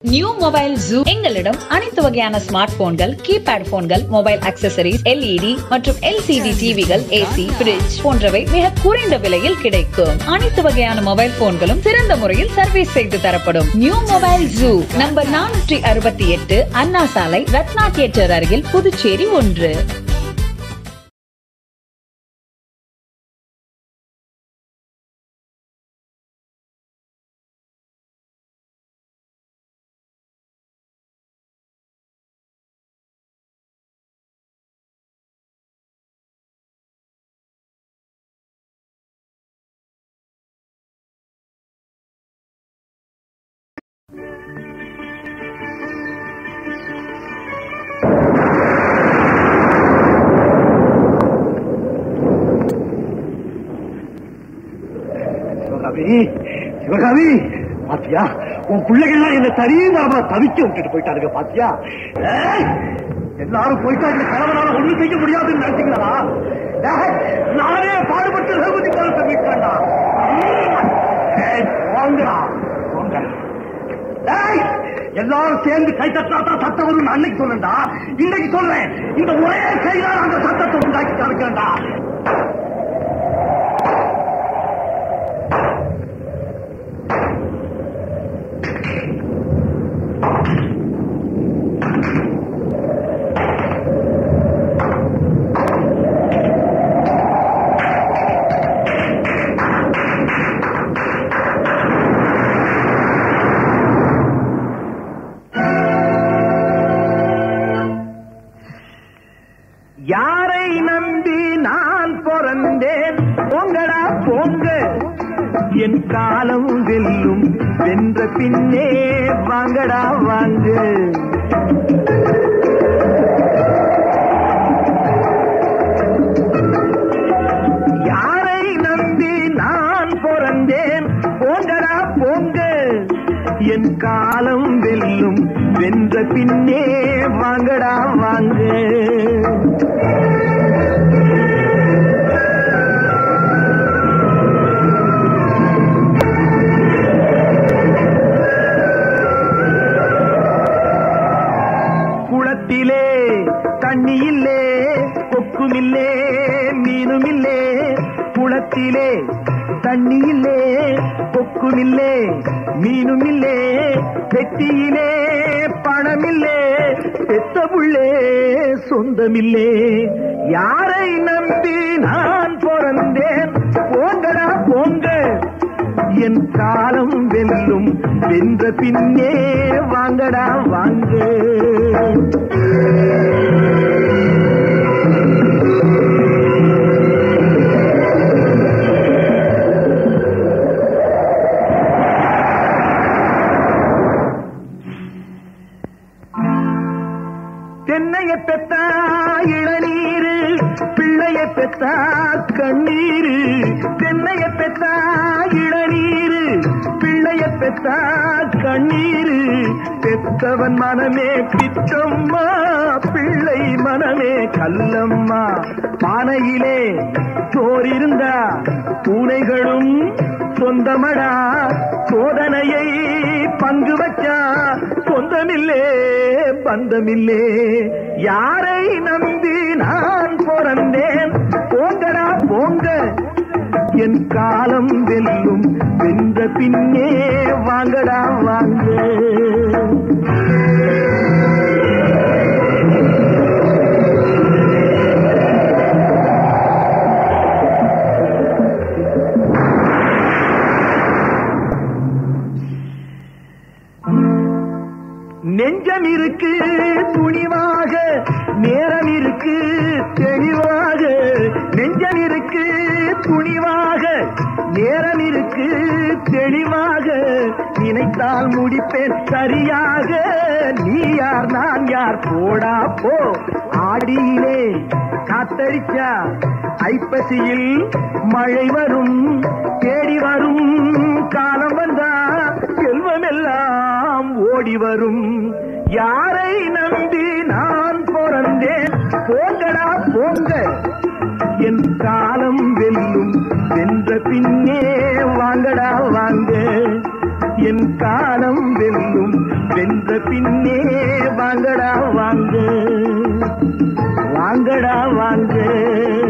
new mobile zoo எங்களிடம் அனைத்து வகையான ஸ்மார்ட் போன்கள் கீபேட் போன்கள் மொபைல் அக்சசரிஸ் எல்இடி மற்றும் எல்சிடி டிவிகள் ஏசி பிரிட்ஜ் போன்றவை மிக குறைந்த விலையில் கிடைக்கும் அனைத்து வகையான மொபைல் போன்களும் சிறந்த முறையில் சர்வீஸ் செய்து தரப்படும் நியூ மொபைல் ஜூ நம்பர் நானூற்றி அறுபத்தி எட்டு அண்ணா சாலை ரத்னா தியேட்டர் அருகில் புதுச்சேரி ஒன்று சிவகாமி சிவகாமி பாத்தியா உன் பிள்ளைகள்லாம் என்ன தனியாக தவிக்க விட்டுட்டு போயிட்டாருங்க பாத்தியா ஏய், எல்லாரும் போயிட்டா இந்த கணவனால ஒண்ணும் செய்ய முடியாதுன்னு நினைச்சீங்களா ஏய், நானே பாடுபட்டு ரகுதி காலத்தை மீட்கண்டா வாங்கடா வாங்க ஏய், எல்லாரும் சேர்ந்து கை தட்டா தான் சத்தம் வரும் அன்னைக்கு சொல்லண்டா இன்னைக்கு சொல்றேன் இந்த ஒரே கையால் அந்த சத்தத்தை உண்டாக்கி தடுக்கிறேன்டா யாரை நம்பி நான் பிறந்தேன் பொங்கடா பொங்க என் காலம் வெல்லும் வென்ற பின்னே வாங்கடா வாங்க யாரை நம்பி நான் பிறந்தேன் போங்கடா போங்க என் காலம் வெல்லும் வென்ற பின்னே வாங்கடா வாங்க குளத்திலே தண்ணி இல்லே கொக்குமில்லே மீனுமில்லே குளத்திலே தண்ணி இல்லே கொக்குமில்லே மீனுமில்லே வெட்டியிலே பணமில்லே பெத்த புள்ளே சொந்தமில்லே யாரை நம்பி நான் பிறந்தேன் போங்கடா போங்க என் காலம் வெல்லும் வென்ற பின்னே வாங்கடா வாங்க தென்னைய பெத்தா இளநீரு பிள்ளைய பெத்தா கண்ணீரு தென்னைய பெத்தா இளநீரு பிள்ளைய பெத்தா கண்ணீரு பெத்தவன் மனமே பிச்சம்மா பிள்ளை மனமே கல்லம்மா பானையிலே சோறு இருந்தா பூனைகளும் சொந்தமடா சோதனையை பங்கு வச்சா சொந்தமில்லே பந்தமில்லே யாரை நம்பி நான் பிறந்தேன் போங்கடா போங்க என் காலம் வெல்லும் வென்ற பின்னே வாங்கடா வாங்க நெஞ்சம் இருக்கு துணிவாக நேரம் இருக்கு தெளிவாக நெஞ்சம் இருக்கு துணிவாக நேரம் இருக்கு தெளிவாக நினைத்தால் முடிப்பேன் சரியாக நீ யார் நான் யார் போடா போ ஆடியிலே காத்தடிச்சா ஐப்பசியில் மழை வரும் தேடி வரும் காலம் வந்தா செல்வமெல்லாம் ஓடி வரும் யாரை நம்பி நான் பிறந்தேன் போங்கடா போங்க என் காலம் வெல்லும் வென்ற பின்னே வாங்கடா வாங்க என் காலம் வெல்லும் வென்ற பின்னே வாங்கடா வாங்க வாங்கடா வாங்க